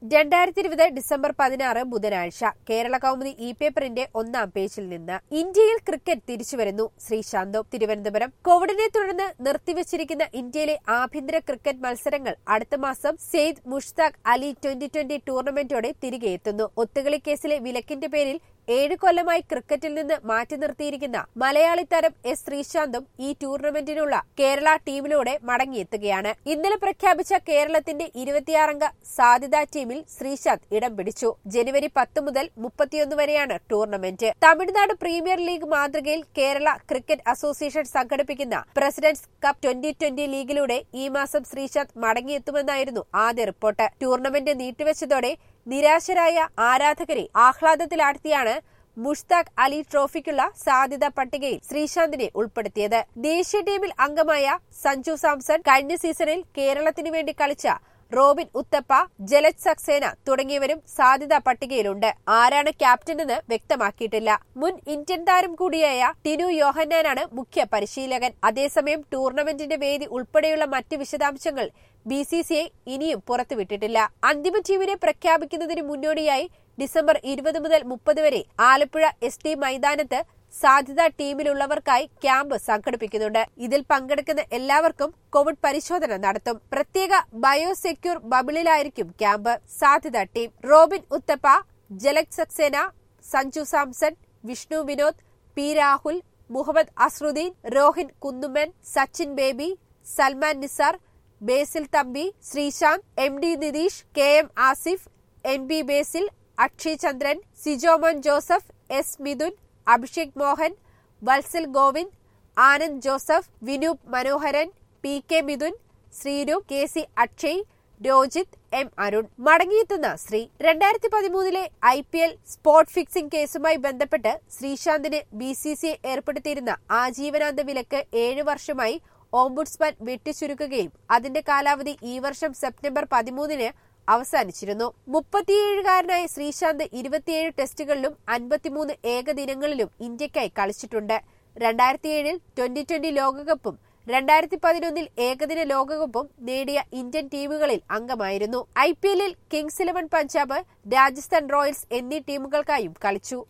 രണ്ടായിരത്തി ഇരുപത് ഡിസംബർ പതിനാറ് ബുധനാഴ്ച കേരള കൗമുദി ഇ പേപ്പറിന്റെ ഒന്നാം പേജിൽ നിന്ന് ഇന്ത്യയിൽ ക്രിക്കറ്റ് തിരിച്ചുവരുന്നു ശ്രീശാന്തും തിരുവനന്തപുരം കോവിഡിനെ തുടർന്ന് നിർത്തിവച്ചിരിക്കുന്ന ഇന്ത്യയിലെ ആഭ്യന്തര ക്രിക്കറ്റ് മത്സരങ്ങൾ അടുത്ത മാസം സെയ്ദ് മുഷ്താഖ് അലി ട്വന്റി ട്വന്റി ടൂർണമെന്റോടെ തിരികെ എത്തുന്നു ഒത്തുകളി കേസിലെ വിലക്കിന്റെ പേരിൽ ഏഴ് കൊല്ലമായി ക്രിക്കറ്റിൽ നിന്ന് മാറ്റി നിർത്തിയിരിക്കുന്ന മലയാളി താരം എസ് ശ്രീശാന്തും ഈ ടൂർണമെന്റിനുള്ള കേരള ടീമിലൂടെ മടങ്ങിയെത്തുകയാണ് ഇന്നലെ പ്രഖ്യാപിച്ച കേരളത്തിന്റെ ഇരുപത്തിയാറംഗ സാധ്യതാ ടീമിൽ ശ്രീശാന്ത് ഇടം പിടിച്ചു ജനുവരി പത്ത് മുതൽ മുപ്പത്തിയൊന്ന് വരെയാണ് ടൂർണമെന്റ് തമിഴ്നാട് പ്രീമിയർ ലീഗ് മാതൃകയിൽ കേരള ക്രിക്കറ്റ് അസോസിയേഷൻ സംഘടിപ്പിക്കുന്ന പ്രസിഡന്റ്സ് കപ്പ് ട്വന്റി ട്വന്റി ലീഗിലൂടെ ഈ മാസം ശ്രീശാന്ത് മടങ്ങിയെത്തുമെന്നായിരുന്നു ആദ്യ റിപ്പോർട്ട് ടൂർണമെന്റ് നീട്ടിവെച്ചതോടെ നിരാശരായ ആരാധകരെ ആഹ്ലാദത്തിലാഴ്ത്തിയാണ് മുഷ്താഖ് അലി ട്രോഫിക്കുള്ള സാധ്യതാ പട്ടികയിൽ ശ്രീശാന്തിനെ ഉൾപ്പെടുത്തിയത് ദേശീയ ടീമിൽ അംഗമായ സഞ്ജു സാംസൺ കഴിഞ്ഞ സീസണിൽ കേരളത്തിനു വേണ്ടി കളിച്ച റോബിൻ ഉത്തപ്പ ജലജ് സക്സേന തുടങ്ങിയവരും സാധ്യതാ പട്ടികയിലുണ്ട് ആരാണ് ക്യാപ്റ്റൻ എന്ന് വ്യക്തമാക്കിയിട്ടില്ല മുൻ ഇന്ത്യൻ താരം കൂടിയായ ടിനു യോഹന്നാനാണ് മുഖ്യ പരിശീലകൻ അതേസമയം ടൂർണമെന്റിന്റെ വേദി ഉൾപ്പെടെയുള്ള മറ്റ് വിശദാംശങ്ങൾ ബി സി സി ഐ ഇനിയും പുറത്തുവിട്ടിട്ടില്ല അന്തിമ ടീമിനെ പ്രഖ്യാപിക്കുന്നതിന് മുന്നോടിയായി ഡിസംബർ ഇരുപത് മുതൽ മുപ്പത് വരെ ആലപ്പുഴ എസ് ടി മൈതാനത്ത് സാധ്യതാ ടീമിലുള്ളവർക്കായി ക്യാമ്പ് സംഘടിപ്പിക്കുന്നുണ്ട് ഇതിൽ പങ്കെടുക്കുന്ന എല്ലാവർക്കും കോവിഡ് പരിശോധന നടത്തും പ്രത്യേക ബയോസെക്യൂർ ബബിളിലായിരിക്കും ക്യാമ്പ് സാധ്യതാ team Robin Uthappa Jalaj Saxena Sanju Samson Vishnu Vinod P Rahul Mohammed Azharuddeen Rohan Kunnummal Sachin Baby Salman Nizar Basil Thampi Sreesanth M D Nidheesh K M Asif N B Basil Akshay Chandran Sijomon Joseph S Mithun Abhishek Mohan Vatsal Govind Anand Joseph Vinoop Manoharan P K Mithun Sreeroop K C Akshay Rojith M Arun മടങ്ങിയെത്തുന്ന ശ്രീ രണ്ടായിരത്തി പതിമൂന്നിലെ I P L spot fixing കേസുമായി ബന്ധപ്പെട്ട് ശ്രീശാന്തിന് ബി സി സി ഏർപ്പെടുത്തിയിരുന്ന ആജീവനാന്ത വിലക്ക് ഏഴ് വർഷമായി ഓംബുഡ്സ്മാൻ വെട്ടിച്ചുരുക്കുകയും അതിന്റെ കാലാവധി ഈ വർഷം സെപ്റ്റംബർ പതിമൂന്നിന് അവസാനിച്ചിരുന്നു മുപ്പത്തിയേഴുകാരനായ ശ്രീശാന്ത് ഇരുപത്തിയേഴ് ടെസ്റ്റുകളിലും അൻപത്തിമൂന്ന് ഏകദിനങ്ങളിലും ഇന്ത്യയ്ക്കായി കളിച്ചിട്ടുണ്ട് രണ്ടായിരത്തിയേഴിൽ ട്വന്റി ട്വന്റി ലോകകപ്പും രണ്ടായിരത്തി പതിനൊന്നിൽ ഏകദിന ലോകകപ്പും നേടിയ ഇന്ത്യൻ ടീമുകളിൽ അംഗമായിരുന്നു ഐ പി എല്ലിൽ Kings Eleven Punjab Rajasthan Royals എന്നീ ടീമുകൾക്കായും കളിച്ചു